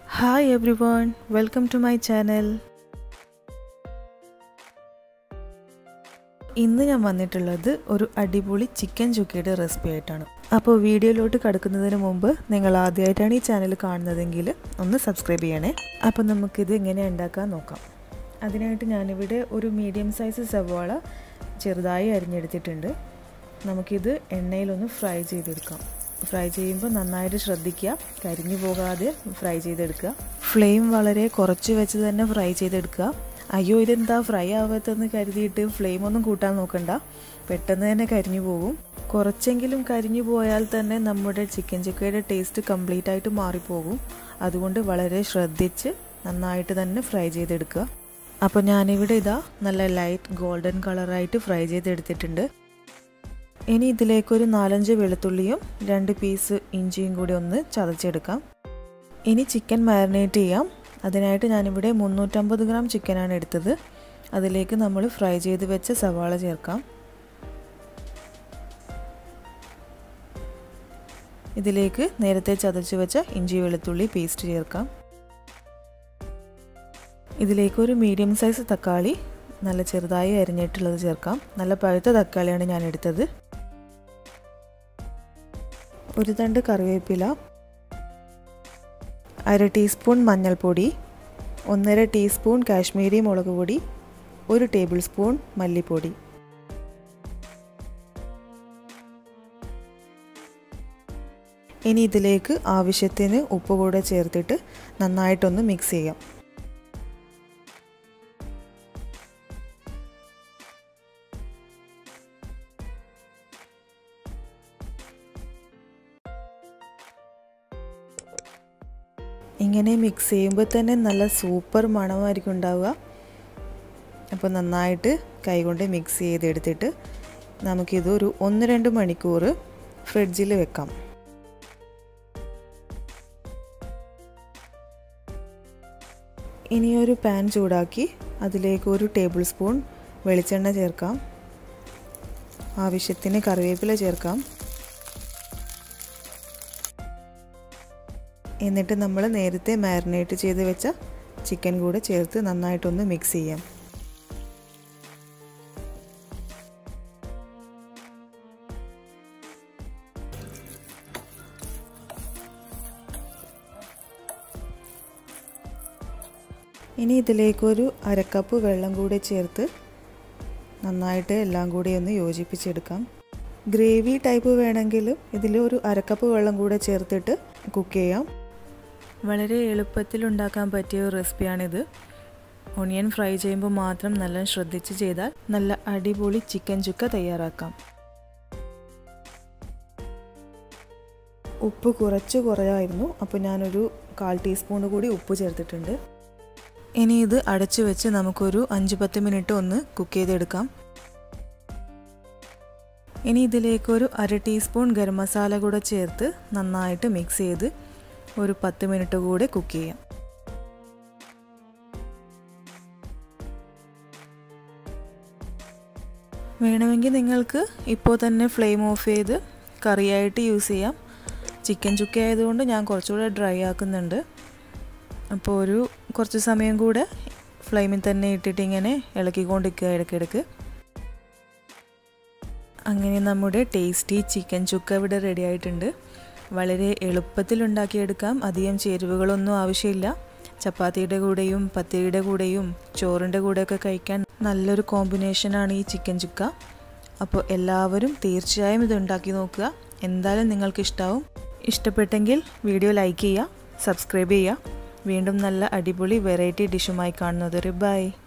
hi everyone welcome to my channel ഇന്ന് ഞാൻ വന്നിട്ടുള്ളത് ഒരു അടിപൊളി ചിക്കൻ ചുക്കയുടെ റെസിപ്പി ആയിട്ടാണ് അപ്പോൾ വീഡിയോയിലോട്ട് കടക്കുന്നതിന് മുമ്പ് നിങ്ങൾ ആദ്യമായിട്ടാണ് ഈ ചാനൽ കാണുന്നതെങ്കിൽ ഒന്ന് സബ്സ്ക്രൈബ് ചെയ്യണേ അപ്പോൾ നമുക്കിത് എങ്ങനെ ഉണ്ടാക്കാൻ നോക്കാം അതിനായിട്ട് ഞാനിവിടെ ഒരു മീഡിയം സൈസ് സവാള ചെറുതായി അരിഞ്ഞെടുത്തിട്ടുണ്ട് നമുക്കിത് എണ്ണയിലൊന്ന് ഫ്രൈ ചെയ്തെടുക്കാം ഫ്രൈ ചെയ്യുമ്പോൾ നന്നായിട്ട് ശ്രദ്ധിക്കുക കരിഞ്ഞു പോകാതെ ഫ്രൈ ചെയ്തെടുക്കുക ഫ്ലെയിം വളരെ കുറച്ച് വെച്ച് തന്നെ ഫ്രൈ ചെയ്തെടുക്കുക അയ്യോ ഇതെന്താ ഫ്രൈ ആവാത്തെന്ന് കരുതിയിട്ട് ഫ്ലെയിം ഒന്നും കൂട്ടാൻ നോക്കണ്ട പെട്ടെന്ന് തന്നെ കരിഞ്ഞു പോകും കുറച്ചെങ്കിലും കരിഞ്ഞു പോയാൽ തന്നെ നമ്മുടെ ചിക്കൻ ചിക്കയുടെ ടേസ്റ്റ് കംപ്ലീറ്റ് ആയിട്ട് മാറിപ്പോകും അതുകൊണ്ട് വളരെ ശ്രദ്ധിച്ച് നന്നായിട്ട് തന്നെ ഫ്രൈ ചെയ്തെടുക്കുക അപ്പോൾ ഞാനിവിടെ ഇതാ നല്ല ലൈറ്റ് ഗോൾഡൻ കളറായിട്ട് ഫ്രൈ ചെയ്തെടുത്തിട്ടുണ്ട് ഇനി ഇതിലേക്കൊരു നാലഞ്ച് വെളുത്തുള്ളിയും രണ്ട് പീസ് ഇഞ്ചിയും കൂടി ഒന്ന് ചതച്ചെടുക്കാം ഇനി ചിക്കൻ മാരിനേറ്റ് ചെയ്യാം അതിനായിട്ട് ഞാനിവിടെ മുന്നൂറ്റമ്പത് ഗ്രാം ചിക്കനാണ് എടുത്തത് അതിലേക്ക് നമ്മൾ ഫ്രൈ ചെയ്ത് വെച്ച സവാള ചേർക്കാം ഇതിലേക്ക് നേരത്തെ ചതച്ച് വെച്ച ഇഞ്ചി വെളുത്തുള്ളി പേസ്റ്റ് ചേർക്കാം ഇതിലേക്ക് ഒരു മീഡിയം സൈസ് തക്കാളി നല്ല ചെറുതായി അരിഞ്ഞിട്ടുള്ളത് ചേർക്കാം നല്ല പഴുത്ത തക്കാളിയാണ് ഞാൻ എടുത്തത് ഒരു തണ്ട് കറിവേപ്പില അര ടീസ്പൂൺ മഞ്ഞൾപ്പൊടി ഒന്നര ടീസ്പൂൺ കാശ്മീരി മുളക് പൊടി ഒരു ടേബിൾ സ്പൂൺ മല്ലിപ്പൊടി ഇനി ഇതിലേക്ക് ആവശ്യത്തിന് ഉപ്പ് കൂടെ ചേർത്തിട്ട് നന്നായിട്ടൊന്ന് മിക്സ് ചെയ്യാം ഇങ്ങനെ മിക്സ് ചെയ്യുമ്പോൾ തന്നെ നല്ല സൂപ്പർ മണമായിരിക്കും ഉണ്ടാവുക അപ്പോൾ നന്നായിട്ട് കൈകൊണ്ട് മിക്സ് ചെയ്തെടുത്തിട്ട് നമുക്കിത് ഒരു ഒന്ന് രണ്ട് മണിക്കൂർ ഫ്രിഡ്ജിൽ വെക്കാം ഇനി ഒരു പാൻ ചൂടാക്കി അതിലേക്ക് ഒരു ടേബിൾ സ്പൂൺ വെളിച്ചെണ്ണ ചേർക്കാം ആവശ്യത്തിന് കറിവേപ്പില ചേർക്കാം എന്നിട്ട് നമ്മൾ നേരത്തെ മാരിനേറ്റ് ചെയ്ത് വെച്ച ചിക്കൻ കൂടെ ചേർത്ത് നന്നായിട്ടൊന്ന് മിക്സ് ചെയ്യാം ഇനി ഇതിലേക്കൊരു അരക്കപ്പ് വെള്ളം കൂടി ചേർത്ത് നന്നായിട്ട് എല്ലാം കൂടി ഒന്ന് യോജിപ്പിച്ചെടുക്കാം ഗ്രേവി ടൈപ്പ് വേണമെങ്കിൽ ഇതിൽ ഒരു അരക്കപ്പ് വെള്ളം കൂടെ ചേർത്തിട്ട് കുക്ക് ചെയ്യാം വളരെ എളുപ്പത്തിൽ ഉണ്ടാക്കാൻ പറ്റിയ ഒരു റെസിപ്പിയാണിത് ഒണിയൻ ഫ്രൈ ചെയ്യുമ്പോൾ മാത്രം നല്ല ശ്രദ്ധിച്ച് ചെയ്താൽ നല്ല അടിപൊളി ചിക്കൻ ചുക്ക തയ്യാറാക്കാം ഉപ്പ് കുറച്ച് കുറയായിരുന്നു അപ്പോൾ ഞാനൊരു കാൽ ടീസ്പൂൺ കൂടി ഉപ്പ് ചേർത്തിട്ടുണ്ട് ഇനി ഇത് അടച്ചു വെച്ച് നമുക്കൊരു അഞ്ച് പത്ത് മിനിറ്റ് ഒന്ന് കുക്ക് ചെയ്തെടുക്കാം ഇനി ഇതിലേക്കൊരു അര ടീസ്പൂൺ ഗരം മസാല കൂടെ ചേർത്ത് നന്നായിട്ട് മിക്സ് ചെയ്ത് ഒരു പത്ത് മിനിറ്റ് കൂടെ കുക്ക് ചെയ്യാം വേണമെങ്കിൽ നിങ്ങൾക്ക് ഇപ്പോൾ തന്നെ ഫ്ലെയിം ഓഫ് ചെയ്ത് കറിയായിട്ട് യൂസ് ചെയ്യാം ചിക്കൻ ചുക്ക ആയതുകൊണ്ട് ഞാൻ കുറച്ചുകൂടെ ഡ്രൈ ആക്കുന്നുണ്ട് അപ്പോൾ ഒരു കുറച്ച് സമയം കൂടെ ഫ്ലെയിമിൽ തന്നെ ഇട്ടിട്ട് ഇങ്ങനെ ഇളക്കിക്കൊണ്ടിരിക്കുക ഇടയ്ക്കിടയ്ക്ക് അങ്ങനെ നമ്മുടെ ടേസ്റ്റി ചിക്കൻ ചുക്ക ഇവിടെ റെഡി ആയിട്ടുണ്ട് വളരെ എളുപ്പത്തിൽ ഉണ്ടാക്കിയെടുക്കാം അധികം ചേരുവകളൊന്നും ആവശ്യമില്ല ചപ്പാത്തിയുടെ കൂടെയും പത്തിരിയുടെ കൂടെയും ചോറിൻ്റെ കൂടെയൊക്കെ കഴിക്കാൻ നല്ലൊരു കോമ്പിനേഷനാണ് ഈ ചിക്കൻ ചുക്ക അപ്പോൾ എല്ലാവരും തീർച്ചയായും ഇത് ഉണ്ടാക്കി നോക്കുക എന്തായാലും നിങ്ങൾക്ക് ഇഷ്ടാവും ഇഷ്ടപ്പെട്ടെങ്കിൽ വീഡിയോ ലൈക്ക് ചെയ്യുക സബ്സ്ക്രൈബ് ചെയ്യുക വീണ്ടും നല്ല അടിപൊളി വെറൈറ്റി ഡിഷുമായി കാണുന്നത് ബൈ